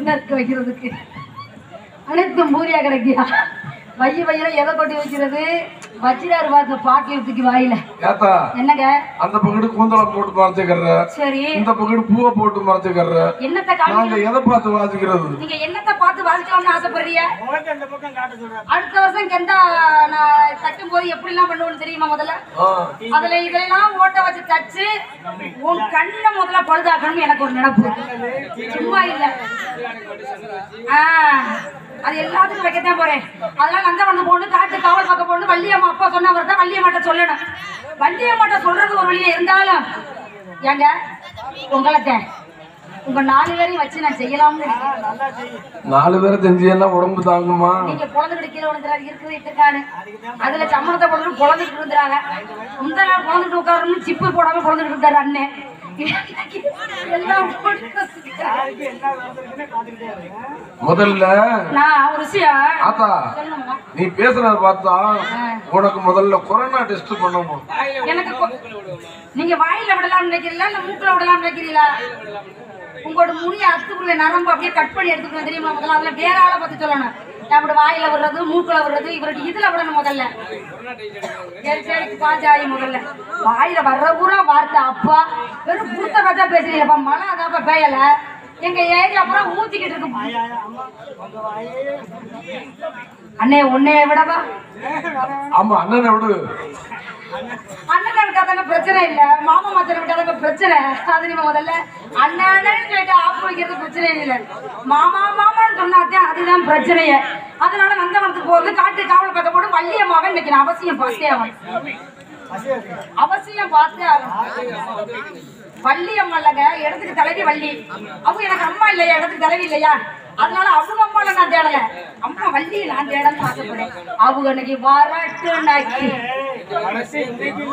என்ன இருக்கு வைக்கிறதுக்கு அனைத்தும் பூரியா கிடைக்கியா வைய வையில எதை கொட்டி வைக்கிறது வச்சிடாரு பார்த்து பாட்டில் தூக்கி வாயில ஏத்தா என்னங்க அந்த பக்கெட்டு கூந்தலம் போட்டு மறைச்சுக்கற சரி இந்த பக்கெட்டு பூவை போட்டு மறைச்சுக்கற என்னத்தை காமி நாங்க எதை பார்த்து வாசிக்கிறது நீங்க என்னத்தை பார்த்து வாசிக்கலாம்னு ஆசைப்படுறீங்க முகத்தை அந்த பக்கம் காட்ட சொல்றேன் அடுத்த வருஷம் கெண்டா நான் கட்டும் போது எப்படி எல்லாம் பண்ணுவோம்னு தெரியுமா முதல்ல ஆ, அதுல இதெல்லாம் ஓட்ட வச்சு தச்சு உன் கண்ணை முதல்ல பழுதாக்கணும்னு எனக்கு ஒரு நினைப்பு சும்மா இல்ல ஆ, அது எல்லாத்துக்கும் வைக்கத்தான் போறேன் அதெல்லாம் நந்த வந்து போகணும் காட்டு காவல் பக்கம் போகணும் வள்ளியம்மா அப்பா சொன்னவர் தான் வள்ளியம்மாட்ட சொல்லணும் வள்ளியம்மாட்ட சொல்றது ஒரு வழியில இருந்தாலும் ஏங்க உங்களை உங்க நாலு பேரையும் வச்சு நான் செய்யலாம்னு இருக்கேன். நல்லா செய்யும் நாலு பேரை செஞ்சீங்கன்னா உடம்பு தாங்குமா நீங்க குழந்தை கீழே விழுந்துறாரு இருக்குது இருக்கான்னு அதுல சம்மணத்தை போட்டு குழந்தைட்டு இருந்தாங்க இந்த நாள் குழந்தைட்டு உட்காரணும் சிப்பு போடாம குழந்தைட்டு இருந்தாரு அண்ணன் எல்லாம் போட்டு யாருக்கு என்ன நடந்திருக்குன்னு காத்துக்கிட்டே இருக்கேன் முதல்ல நான் ஒரு விஷயம் ஆத்தா சொல்லணுமா நீ பேசுறத பார்த்தா உனக்கு முதல்ல கொரோனா டெஸ்ட் பண்ணணும் எனக்கு கொ- நீங்க வாயில விடலாம்னு நினைக்கிறீங்களா இல்ல மூக்குல விடலாம்னு நினைக்கிறீங்களா உங்களோட முடிய அத்துக்குள்ள நரம்பு அப்படியே கட் பண்ணி எடுத்துக்கணும் தெரியுமா முதல்ல அதுல வேற ஆளை பத்தி சொல்லணும் அப்படி வாயில விடுறது மூக்குல விடுறது இவருக்கு இதுல விடணும் முதல்ல சரி சரி பாஞ்சாயி முதல்ல வாயில வர்ற பூரா வார்த்தை அப்பா வெறும் பூத்த கச்சா பேசுறீங்கப்பா மழை அதாப்பா பெய்யல எங்க ஏரியா பூரா ஊத்திக்கிட்டு இருக்கு ஐயா, ஐயா, அம்மா உங்க வாயே அண்ணே உன்னைய விடவா ஆமா அண்ணனை விடு அண்ணனை விட்டாதாங்க பிரச்சனை இல்ல மாமா மச்சனை விட்டாதாங்க பிரச்சனை அது நீங்க முதல்ல அண்ணன் அண்ணன் சொல்லிட்டு ஆப்பு வைக்கிறது பிரச்சனை இல்ல மாமா மாமான்னு சொன்னாத்தான் அதுதான் பிரச்சனையே அதனால நந்தவனத்துக்கு போறது காட்டு காவல் பக்க போட்டு வள்ளியம்மாவை இன்னைக்கு நான் அவசியம் பார்த்தே ஆகணும் பசியா இருக்கு அவசியம் பார்த்தே ஆகணும் வள்ளியம்மா இல்லைங்க இடத்துக்கு தலைவி வள்ளி அவங்க எனக்கு அம்மா இல்லையா இடத்துக்கு தலைவி இல்லையா அதனால அவங்க அம்மால நான் தேடல அம்மா வள்ளி நான் தேடன்னு ஆசைப்படுறேன் அவங்க இன்னைக்கு வரட்டு நாக்கி வரட்டு இன்னைக்கு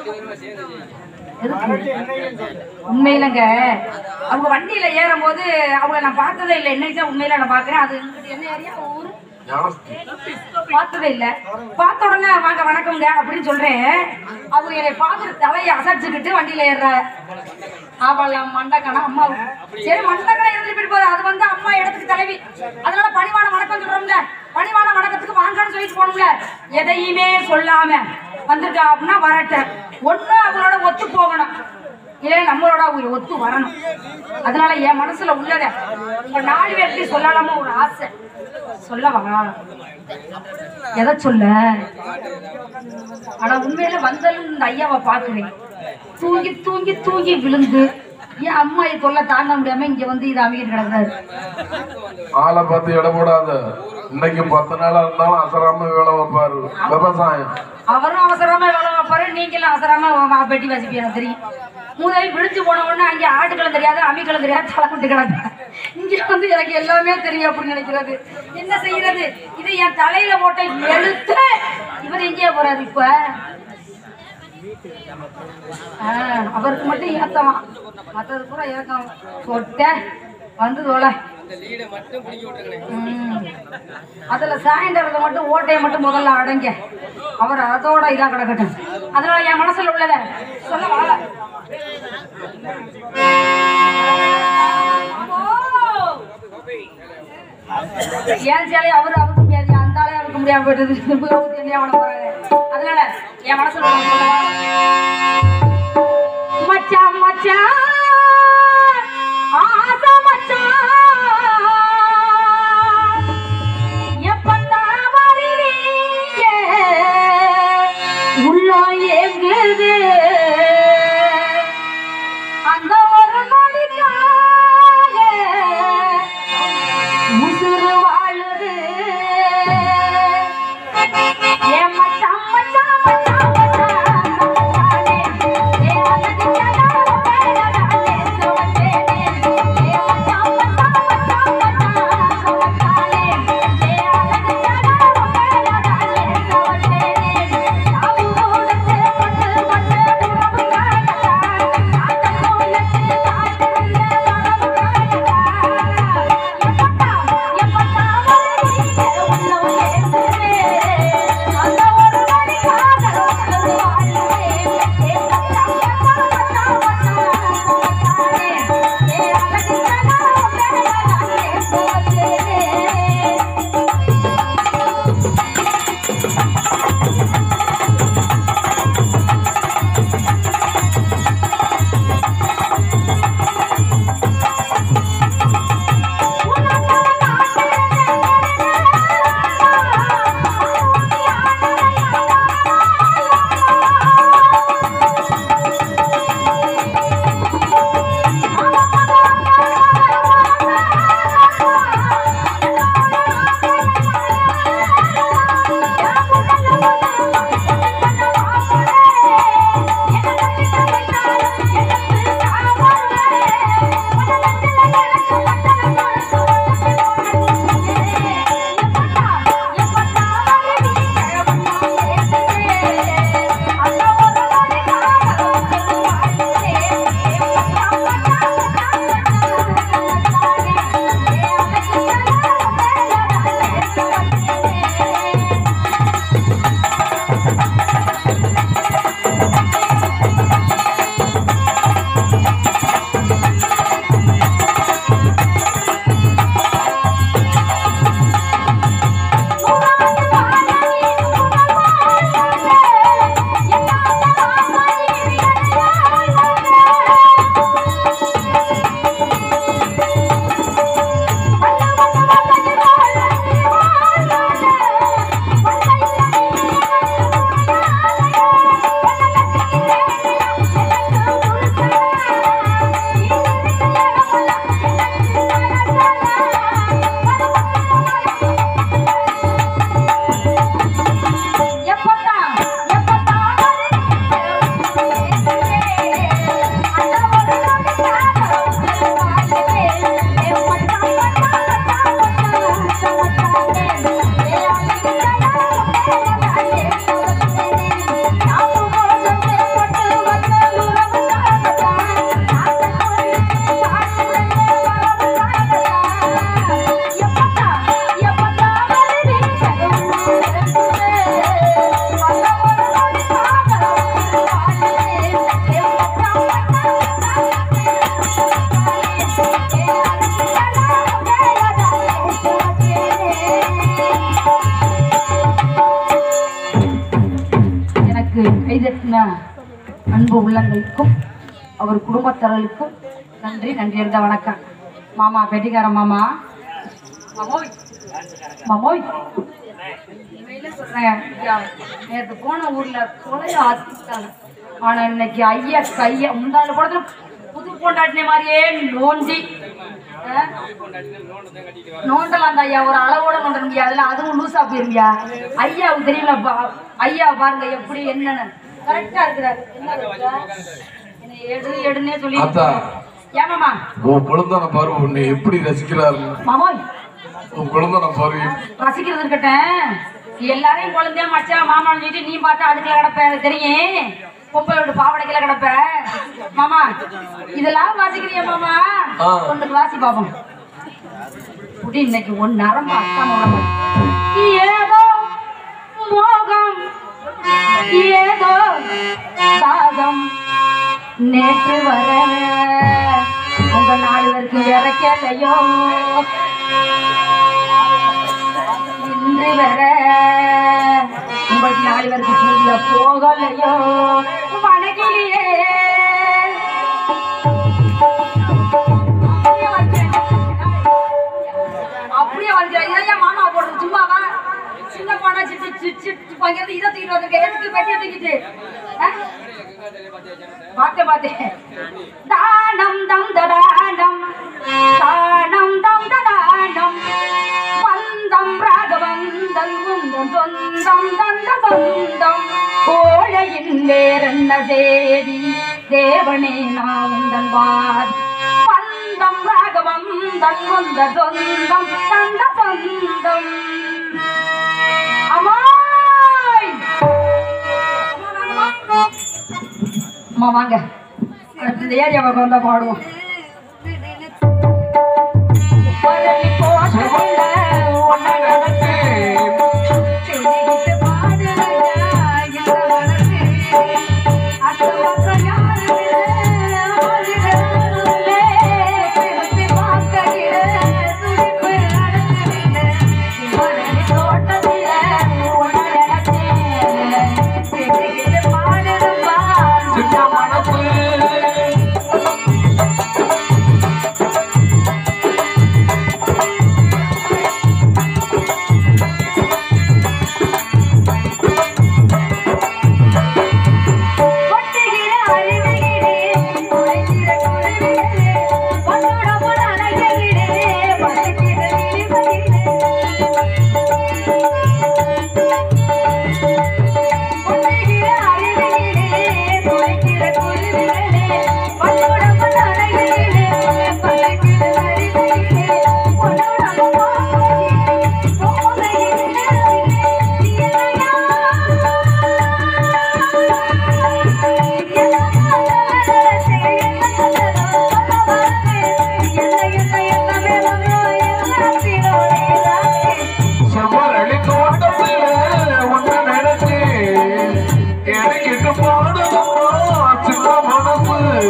எதுக்கு வரட்டு இன்னைக்கு சொல்லு. உண்மையிலங்க அவங்க வண்டியில ஏறும் போது அவங்கள நான் பார்த்ததே இல்லை இன்னைக்கு தான் உண்மையில நான் பாக்குறேன் அது இங்கிட்டு என்ன ஏரியா ஊரு ஞானஸ்தி. பார்த்ததே இல்ல பார்த்த உடனே வாங்க வணக்கம்ங்க அப்படின்னு சொல்றேன் அவங்க என்னை பார்த்துட்டு தலையை அசைச்சுக்கிட்டு வண்டியில ஏறுற அவள் மண்டக்கணா அம்மா சரி மண்டக்கணா இருந்துட்டு போகுது அது வந்து அம்மா இடத்துக்கு தலைவி அதனால பணிவான வணக்கம் சொல்றோம்ல பணிவான வணக்கத்துக்கு வாங்கன்னு சொல்லிட்டு போகணும்ல எதையுமே சொல்லாம வந்திருக்கா அப்படின்னா வரட்டேன் ஒண்ணு அவங்களோட ஒத்து போகணும் இல்லை நம்மளோட அவங்க ஒத்து வரணும் அதனால என் மனசுல உள்ளத உங்க நாலு பேர்கிட்ட சொல்லலாமா ஒரு ஆசை சொல்லவா எதை சொல்ல ஆனா உண்மையில வந்தாலும் இந்த ஐயாவை பாக்குறேன் தூங்கி தூங்கி தூங்கி விழுந்து என் அம்மா இது தொல்லை தாங்க முடியாம இங்க வந்து இது அமைக்கிட்டு கிடக்குறாரு ஆளை பார்த்து இடம் போடாத இன்னைக்கு பத்து நாளா இருந்தாலும் அசராம வேலை வைப்பாரு விவசாயம் அவரும் அவசரமா வேலை வைப்பாரு நீங்களும் அவசரமா வா- பெட்டி வசிப்பீங்க எனக்கு தெரியும் முதலில் விழிச்சு போன உடனே அங்கே ஆட்டுக்களும் தெரியாது அம்மிக்களும் தெரியாது தலைமுட்டு கிடக்கு இங்க வந்து எனக்கு எல்லாமே தெரியும் அப்படின்னு நினைக்கிறது என்ன செய்யறது இது என் தலையில போட்ட எழுத்து இவர் எங்கேயே போறாரு இப்ப ஆ, அவருக்கு மட்டும் ஏத்தவான் மற்றது பூரா ஏத்தம் போட்ட வந்து தோலை ம். அதுல சாயந்தரத்தை மட்டும் ஓட்டையை மட்டும் முதல்ல அடங்க அவர் அதோட இதா கிடக்கட்டும் அதனால என் மனசுல உள்ளத சொல்ல வாழ ஏன் சேலை அவரு அவுக்க முடியாது அந்த ஆளே அவுக்க முடியாம போயிட்டது இப்ப அவுத்து என்னைய அவன போறாரு அதனால என் மனசுல உள்ளத சொல்லவா? மச்சான் மச்சான் ஆசை மச்சான் எப்பத்தா வருவீங்க உள்ள ஏங்குது அந்த ஒரு நொடிக்காக உசுறு வாழுது ஏன் மச்சான் மச்சான் மச்சான் மச்சான் சமத்தானே. ஏன் அழகு ஜடால பேரடாலே சுமந்தேனே. ஏன் மச்சான் மச்சான் மச்சான் மச்சான் சமத்தானே. ஏன் அழகு ஜடால பேரடாலே சுமந்தேனே. சாவு கொடுத்து பட்டு பட்டு என்ன அன்பு உள்ளங்களுக்கும் அவர் குடும்பத்தர்களுக்கும் நன்றி நன்றி இருந்த வணக்கம் மாமா பெட்டிக்கார மாமா மாமோய் மாமோய் உண்மையில சொல்றேன் ஐயா, நேத்து போன ஊர்ல கொலை ஆத்திட்டாங்க ஆனா இன்னைக்கு ஐயா கைய முந்தாள் படத்துல புது பொண்டாட்டின மாதிரியே நோண்டி அஹ், நோண்டலாம் ஐயா ஒரு அளவோட நோண்ட முடியாதுல்ல அதுவும் லூசா போயிருங்கயா ஐயாவுக்கு தெரியல பா- ஐயா பாருங்க எப்படி என்னன்னு கரெக்டா இருக்கிறாரு என்ன இருக்குதா? என்னை எடு எடுன்னே சொல்லி அத்தா. ஏமாமா உன் குழந்தான பாரு உன்னை எப்படி ரசிக்கிறாரு மாமோய் உன் குழந்தான பாரு ரசிக்கிறது இருக்கட்டும் எல்லாரையும் குழந்தையா மச்சான் மாமான்னு சொல்லிட்டு நீ பார்த்தா அதுக்குள்ள கிடப்ப எனக்கு தெரியும் பொம்பளை விட்டு பாவடைக்குள்ள கிடப்ப மாமா இதெல்லாம் வாசிக்கிறியா மாமா ஆ. ஒண்ணுக்கு வாசி பாப்போம் குடி இன்னைக்கு ஒன்னு நரம்பு அக்காம உடம்பு ஏதோ மோகம் ஏதோ தாகம் நேற்று வர உங்க நாலு பேருக்கு இறக்கலையோ இன்று வர உங்கள் நாலு பேருக்கு சொல்ல போகலையோ வணக்கிலேயே அப்படியே வந்து இதையா மாமா போடுறது சும்மாவா சின்ன பாடா சிட்டு சிட்டு சிட்டு பங்கிறது இதை தூக்கிட்டு வந்திருக்க எதுக்கு பெட்டியை தூக்கிட்டு ஆ? பார்த்தேன் பார்த்தேன் தானம் தம் ததானம் தானம் தம் ததானம் வந்தம் ராகவந்தம் குந்தம் சொந்தம் தந்த சொந்தம் கோழையின் வேறென்ன சேதி தேவனே நான் உந்தன் வாதி பந்தம் ராகவம் தன்வந்த சொந்தம் தந்த சொந்தம் அம்மாய் அம்மா வாங்க அடுத்து இந்த ஏரியாவை வந்தா பாடுவோம் பழனி கோட்டையில உன்னை நினைச்சேன். சொல்லிக்கிட்டு பாடுறேன் இந்த மனசு. அக்கம் பக்கம் யாரும் இல்லை, ஆளுகளும் இல்லை. திரும்பி பார்க்கையில துடிப்பு நடக்குதில்லை. பழனி தோட்டத்தில உன்னை நினைச்சேன். சொல்லிக்கிட்டு பாடுறேன் பார் இந்த மனசு. கொட்டுகிற அருவிகளே, உழைக்கிற குருவிகளே, உன்னோட பொன் அழகிலே, பறக்கிற கிளிமயிலே. கொட்டுகிற அருவிகளே, உழைக்கிற குருவிகளே, உன்னோட பொன் அழகிலே, பறக்கிற கிளிமயிலே. உன்னோட போதையிலே, போதையிலே, இல்லையா? செவ்வரளி தோட்டத்தில உன்னை நினைச்சு எனக்கு பாடுதம்மா சின்ன மனசு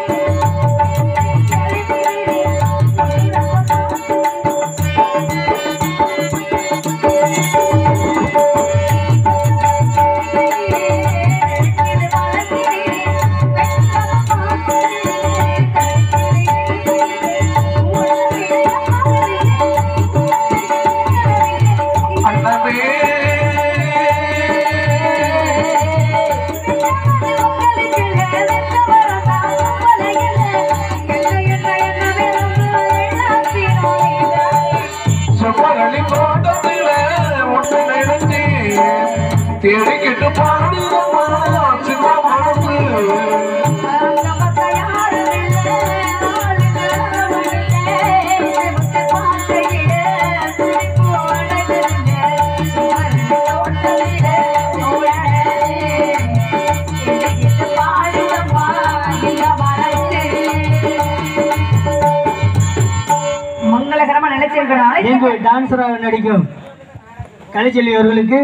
Thank you. விளிம்பு டான்ஸராக நடிக்கும் கலைச்செல்வி அவர்களுக்கு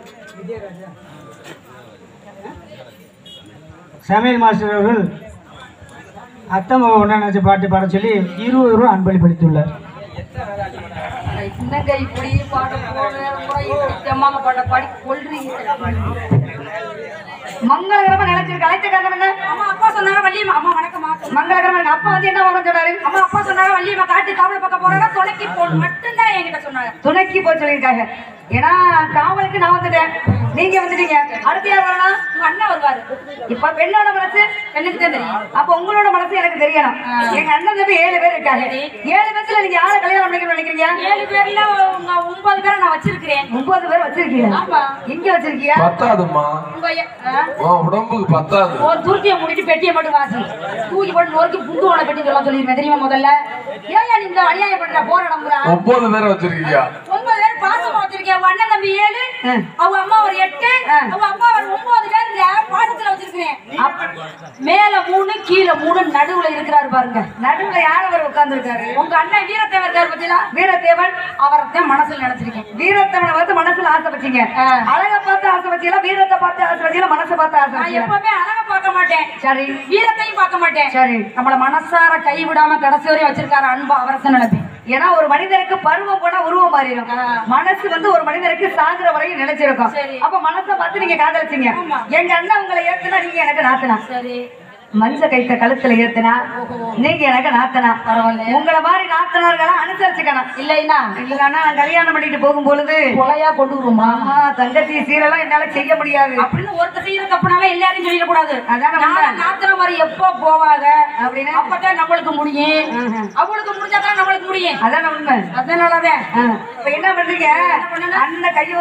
சமையல் மாஸ்டர் அவர்கள் அத்தம்மா ஒன்றா நினச்ச பாட்டு பாட சொல்லி இருபது ரூபா அன்பளிப்பளித்துள்ளார் என்னங்க இப்படி பாட போற அம்மாங்க பாட பாடி கொள்றீங்க மங்களகரமா நினைச்சிரு கலைச்ச காரணம் அம்மா அப்பா சொன்னாங்க வள்ளியம்மா அம்மா வணக்கம்மா மங்களகரமா எங்க அப்பா வந்து என்ன வாங்க சொன்னாரு அம்மா அப்பா சொன்னாங்க வள்ளியம்மா காட்டு காவல் பக்கம் போறேன்னா துணைக்கு போ மட்டும்தான் என்கிட்ட சொன்னாங்க துணைக்கு போய் சொல்லியிருக்காங்க ஏன்னா காவலுக்கு நான் வந்துட்டேன் நீங்க வந்துட்டீங்க அடுத்து யார் வரணும் உங்க அண்ணன் வருவாரு இப்ப பெண்ணோட மனசு பெண்ணுக்கு தான் தெரியும் அப்ப உங்களோட மனசு எனக்கு தெரியணும் எங்க அண்ணன் தம்பி ஏழு பேர் இருக்காங்க ஏழு பேர்ல நீங்க யாரை கல்யாணம் பண்ணிக்கணும்னு நினைக்கிறீங்க ஏழு பேர்ல உங்க ஒன்பது பேரை நான் வச்சிருக்கிறேன் ஒன்பது பேர் வச்சிருக்கீங்க ஆமா எங்க வச்சிருக்கீங்க பத்தாதும்மா உங்க எ- ஆ? உன் உடம்புக்கு பத்தாது ஒரு துருக்கியை மூடிட்டு பெட்டியை மட்டும் வாசி தூக்கி போட்டு நொறுக்கி புந்து உன பெட்டி சொல்ல சொல்லிருக்கேன் தெரியுமா முதல்ல ஏன் நீ இந்த அநியாயம் பண்ற போற நம்புறா ஒன்பது பேரை வச்சிருக்கீங்க ஒன்பது பேர் பாசமா வச்சிருக்கேன் உங்க அண்ணன் தம்பி ஏழு அவங்க அம்மா ஒரு எட்டு அவங்க அப்பா ஒரு ஒன்பது பேருங்க பாசத்துல வச்சிருக்கிறேன் மேல மூணு கீழே மூணு நடுவுல இருக்கிறாரு பாருங்க நடுவுல யார் அவர் உட்கார்ந்து இருக்காரு உங்க அண்ணன் வீரத்தேவன் இருக்காரு பத்தியா வீரத்தேவன் அவரைத்தான் மனசுல நினைச்சிருக்கேன் வீரத்தேவனை பார்த்து மனசுல ஆசை வச்சீங்க அழக பார்த்து ஆசை வச்சீங்களா வீரத்தை பார்த்து ஆசை வச்சீங்களா மனசை பார்த்து ஆசை வச்சீங்களா எப்பவுமே அழக பார்க்க மாட்டேன் சரி வீரத்தையும் பார்க்க மாட்டேன் சரி நம்மள மனசார கைவிடாம கடைசி வரையும் வச்சிருக்காரு அன்பா அவரச நினைப்பேன் ஏன்னா ஒரு மனிதனுக்கு பருவம் போனா உருவம் மாறிடும் மனசு வந்து ஒரு மனிதனுக்கு சாகுற வரையும் நிலைச்சிருக்கும் அப்ப மனசை பார்த்து நீங்க காதலிச்சீங்க எங்க அண்ணன் உங்களை ஏத்துனா நீங்க எனக்கு நாத்தனா சரி மஞ்ச கைத்த கழுத்துல ஏத்துனா நீங்க எனக்கு நாத்தனா பரவாயில்ல உங்களை மாதிரி நாத்தனார்களா அனுசரிச்சுக்கணும் இல்லைன்னா இல்லைன்னா நான் கல்யாணம் பண்ணிட்டு போகும் பொழுது கொலையா கொண்டு வருமா ஆமா தங்கச்சி சீரெல்லாம் என்னால செய்ய முடியாது அப்படின்னு ஒருத்த செய்யறதுக்கு அப்படினால எல்லாரையும் சொல்லிடக்கூடாது அதான் நாத்தனா மாதிரி எப்போ போவாங்க அப்படின்னு அப்பதான் நம்மளுக்கு முடியும் அவளுக்கு முடிஞ்சாதான் நம்மளுக்கு முடியும் அதான் உண்மை அதனாலதான் இப்ப என்ன பண்றீங்க அண்ணன் கையோ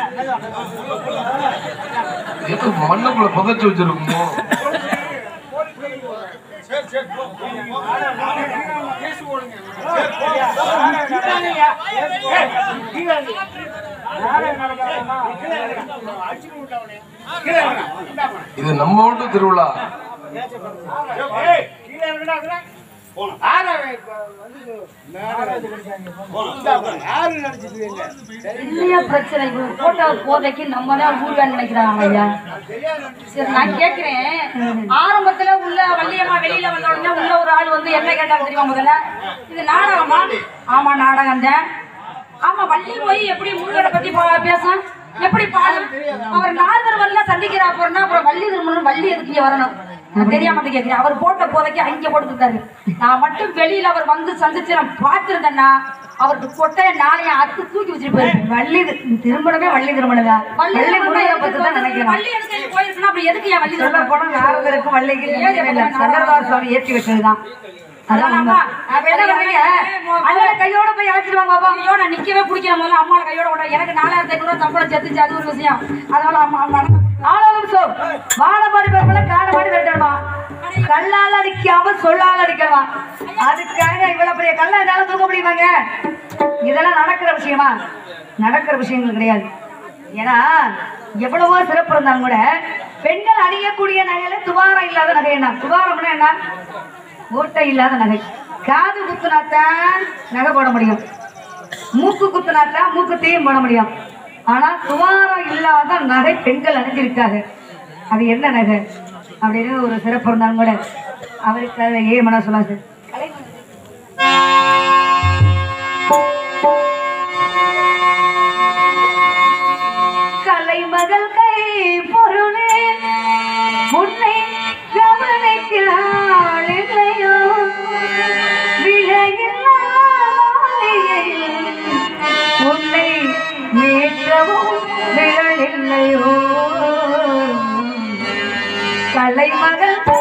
எது மண்ணுக்குள்ள புதைச்சு வச்சிருக்குமோ இது நம்ம வீட்டு திருவிழா இல்லையா பிரச்சனை இவங்க போட்ட போதைக்கு நம்ம தான் ஊர்வான்னு நினைக்கிறாங்க ஐயா சரி நான் கேக்குறேன் ஆரம்பத்துல உள்ள வள்ளியம்மா வெளியில வந்த உடனே உள்ள ஒரு ஆள் வந்து என்ன கேட்டாங்க தெரியுமா முதல்ல இது நாடகமா ஆமா நாடகம் தான் ஆமா வள்ளி போய் எப்படி முருகனை பத்தி பா- பேசும் எப்படி பாடும் அவர் நால்வர் வரல சந்திக்கிற அப்புறம்னா அப்புறம் வள்ளி திருமணம் வள்ளி எதுக்கு இங்க வரணும் நான் தெரியாம தான் கேட்கிறேன் அவர் போட்ட போதைக்கு அங்க போட்டுக்கிட்டாரு நான் மட்டும் வெளியில அவர் வந்து சந்திச்சு நான் பார்த்திருந்தேன்னா அவருக்கு கொட்டைய நாளைய அத்து தூக்கி வச்சுட்டு போயிருப்பேன் வள்ளி தி- திருமணமே வள்ளி திருமணம் தான் வள்ளி முருகனை பத்தி தான் நினைக்கிறேன் வள்ளி எதுக்கு போயிருக்குன்னா அப்புறம் எதுக்கு என் வள்ளி சொல்ல போனா நாரதருக்கும் வள்ளிக்கு சங்கரதாஸ் சுவாமி ஏற்றி வச்சதுதான் அதான் உண்மை. அப்ப என்ன பண்றீங்க? அண்ணனை கையோட போய் அழைச்சிட்டு வாங்க பாப்பா. ஐயோ, நான் நிக்கவே பிடிக்கல முதல்ல அம்மாவை கையோட விட எனக்கு நாலாயிரத்தி ஐநூறு ரூபாய் சம்பளம் சேர்த்துச்சு அது ஒரு விஷயம் அதனால அம்மா அம்மா ஆலோகம் சோ வானமாடி பெருமல காடமாடி வெட்டணுமா கல்லால் அடிக்காம சொல்லால் அடிக்கணுமா அதுக்காக இவ்வளவு பெரிய கல்ல என்னால தூக்க முடியுமாங்க இதெல்லாம் நடக்கிற விஷயமா நடக்கிற விஷயங்கள் கிடையாது ஏன்னா எவ்வளவோ சிறப்பு இருந்தாலும் கூட பெண்கள் அணியக்கூடிய நகையில துவாரம் இல்லாத நகை என்ன துவாரம்னா என்ன ஓட்டை இல்லாத நகை காது குத்துனாத்தான் நகை போட முடியும் மூக்கு குத்துனாத்தான் மூக்குத்தையும் போட முடியும் ஆனா துவாரம் இல்லாத நகை பெண்கள் அணிஞ்சிருக்காங்க அது என்ன நகை அப்படின்னு ஒரு சிறப்பு இருந்தாலும் கூட அவருக்கு அதை ஏ மன சொல்லாது கலைமகள் கை பொருளே உன்னை கவனிக்கிறாள் இல்லையோ விலையில்லா மாலையை உன்னை மீட்டவும் விரல் இல்லையோ கலைமகள்